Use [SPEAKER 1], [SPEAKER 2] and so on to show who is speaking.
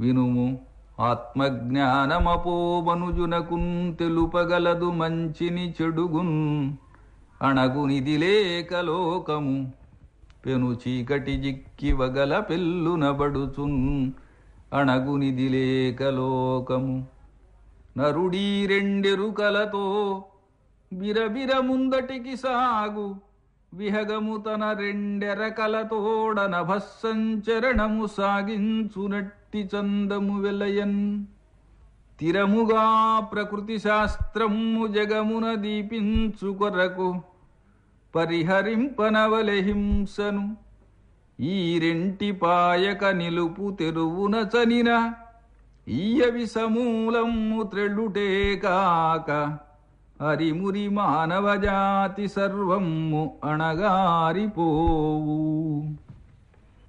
[SPEAKER 1] వినుము ఆత్మజ్ఞానమపోమనుజునకున్ తెలుపగలదు మంచిని చెడుగున్ అణగునిది లేకలోకము పెను చీకటి జిక్కి వగల పెల్లునబడుచున్ అణగునిది లేకలోకము నరుడీ రెండెరుకలతో బిరబిర ముందటికి సాగు విహగము తన రెండెరకలతోడ నభస్సంచరణము సాగించునట్టి చందము వెలయన్ తిరముగా ప్రకృతి శాస్త్రము జగమున దీపించు కొరకు పరిహరింపనవలె హింసను ఈ రెంటి పాయక నిలుపు తెరువున చనిన ఈయవి సమూలము త్రెళ్ళుటే కాక హరిమురి మానవజాతి సర్వము అణగారిపోవు